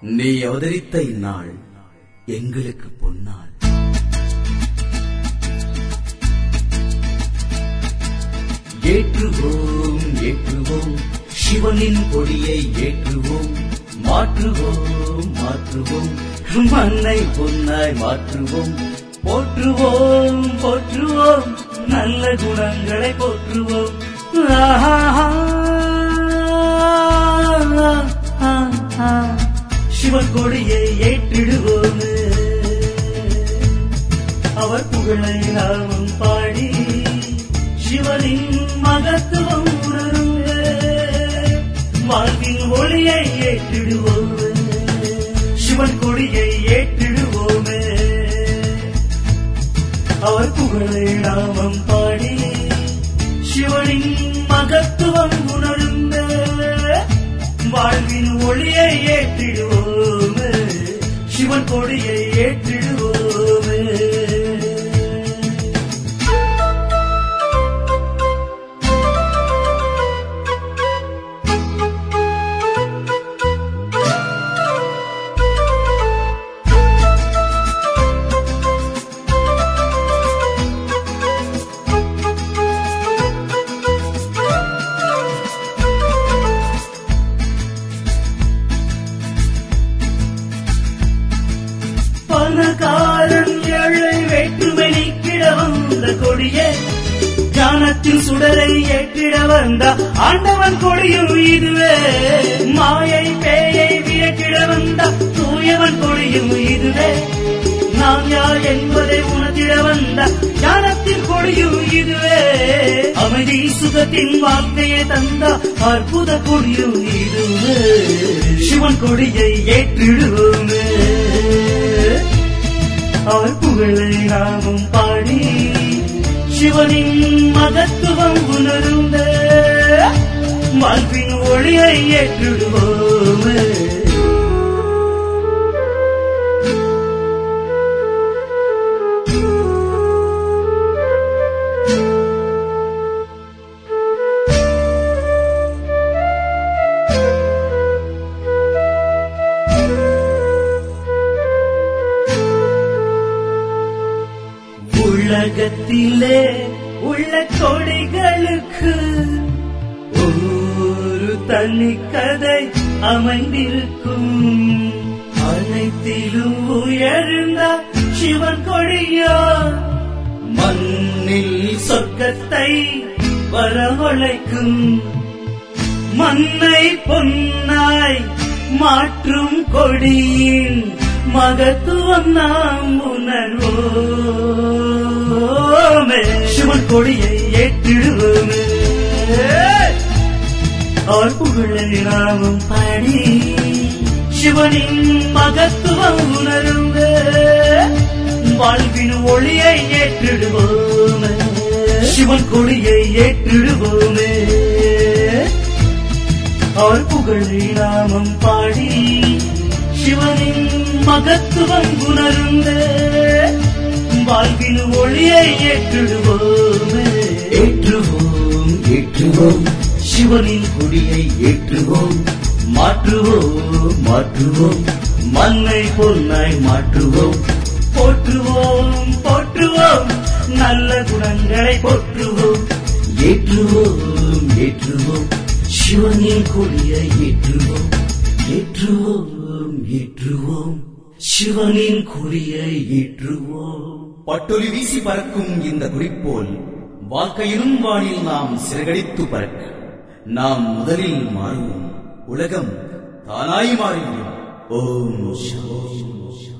நீ அவதரித்த இந்நாள் எங்களுக்கு பொன்னாள் ஏற்றுவோம் ஏற்றுவோம் சிவனின் கொடியை ஏற்றுவோம் மாற்றுவோம் மாற்றுவோம் மண்ணை பொன்னாய் மாற்றுவோம் போற்றுவோம் போற்றுவோம் நல்ல குணங்களை போற்றுவோம் ஆஹா சிவன் கொடியை ஏற்றிடுவோம் அவர் புகழை நாமும் பாடி சிவனின் மகத்துவம் உணருங்க வாழ்வின் ஒளியை ஏற்றிடுவோமே சிவன் கொடியை ஏற்றிடுவோமே அவர் புகழை நாமம் பாடி சிவனின் மகத்துவம் உணருங்க வாழ்வின் ஒளியை ஏற்றிடுவோமே சிவன் கொடியை ஏற்றிடுவோமே பணக்காரன் ஏழை வேற்றுமை நீக்கிட வந்த கொடியே ஞானத்தின் சுடரை ஏற்றிட வந்த ஆண்டவன் கொடியும் இதுவே மாயை பேயை விரட்டிட வந்த தூயவன் கொடியும் இதுவே நாம் யார் என்பதை உணர்த்திட வந்த ஞானத்தின் கொடியும் இதுவே அமைதி சுகத்தின் வார்த்தையை தந்த அற்புத கொடியும் இதுவே சிவன் கொடியை ஏற்றிடுவோமே அவர் புகழை நாமும் பாடி சிவனின் மகத்துவம் உணருங்க வாழ்வின் ஒளியை ஏற்றிடுவோமே உலகத்திலே உள்ள கொடிகளுக்கு ஒரு தனி கதை அமைந்திருக்கும் அனைத்திலும் உயர்ந்த சிவன் கொடியா மண்ணில் சொர்க்கத்தை வரவழைக்கும் மண்ணை பொன்னாய் மாற்றும் கொடியின் மகத்துவம் நாம் உணர்வோமே சிவன் கொடியை ஏற்றிடுவோமே அவர் புகழை நாமும் பாடி சிவனின் மகத்துவம் உணருங்க வாழ்வின் ஒளியை ஏற்றிடுவோமே சிவன் கொடியை ஏற்றிடுவோமே அவர் புகழை நாமம் பாடி சிவனின் மகத்துவம் உணருங்க வாழ்வின் ஒளியை ஏற்றிடுவோமே ஏற்றுவோம் ஏற்றுவோம் சிவனின் கொடியை ஏற்றுவோம் மாற்றுவோம் மாற்றுவோம் மண்ணை பொன்னாய் மாற்றுவோம் போற்றுவோம் போற்றுவோம் நல்ல குணங்களை போற்றுவோம் ஏற்றுவோம் ஏற்றுவோம் சிவனின் கொடியை ஏற்றுவோம் ஏற்றுவோம் ஏற்றுவோம் சிவனின் கொடியை ஏற்றுவோம் பட்டொலி வீசி பறக்கும் இந்த குறிப்போல் வாழ்க்கையிலும் வானில் நாம் சிறகடித்து பறக்க நாம் முதலில் மாறுவோம் உலகம் தானாய் மாறிவிடும் ஓம் சாந்தி